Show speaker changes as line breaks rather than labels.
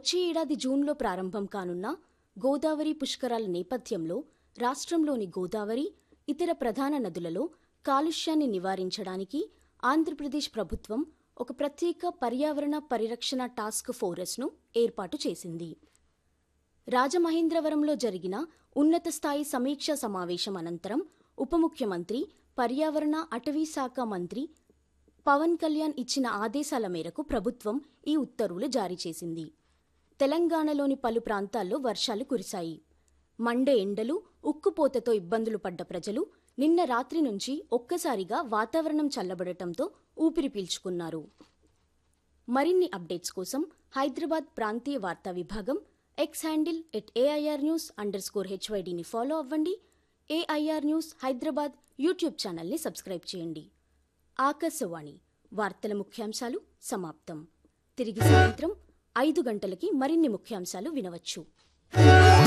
వచ్చే ఏడాది జూన్లో ప్రారంభం కానున్న గోదావరి పుష్కరాల నేపథ్యంలో రాష్ట్రంలోని గోదావరి ఇతర ప్రధాన నదులలో కాలుష్యాన్ని నివారించడానికి ఆంధ్రప్రదేశ్ ప్రభుత్వం ఒక ప్రత్యేక పర్యావరణ పరిరక్షణ టాస్క్ ఫోరస్ను ఏర్పాటు చేసింది రాజమహేంద్రవరంలో జరిగిన ఉన్నత స్థాయి సమీక్షా సమావేశం అనంతరం ఉప ముఖ్యమంత్రి పర్యావరణ అటవీ శాఖ మంత్రి పవన్ కళ్యాణ్ ఇచ్చిన ఆదేశాల మేరకు ప్రభుత్వం ఈ ఉత్తర్వులు జారీ చేసింది తెలంగాణలోని పలు ప్రాంతాల్లో వర్షాలు కురిశాయి మండే ఎండలు ఉక్కుపోతతో ఇబ్బందులు పడ్డ ప్రజలు నిన్న రాత్రి నుంచి ఒక్కసారిగా వాతావరణం చల్లబడటంతో ఊపిరి పీల్చుకున్నారు మరిన్ని అప్డేట్స్ కోసం హైదరాబాద్ ప్రాంతీయ వార్తా విభాగం X handle at AIR news under score హెచ్వైడిని ఫాలో అవ్వండి ఏఐఆర్ న్యూస్ హైదరాబాద్ యూట్యూబ్ ఛానల్ని సబ్స్క్రైబ్ చేయండి ఆకాశవాణి వార్తల ముఖ్యాంశాలు సమాప్తం తిరిగి సాయంత్రం ఐదు గంటలకి మరిన్ని ముఖ్యాంశాలు వినవచ్చు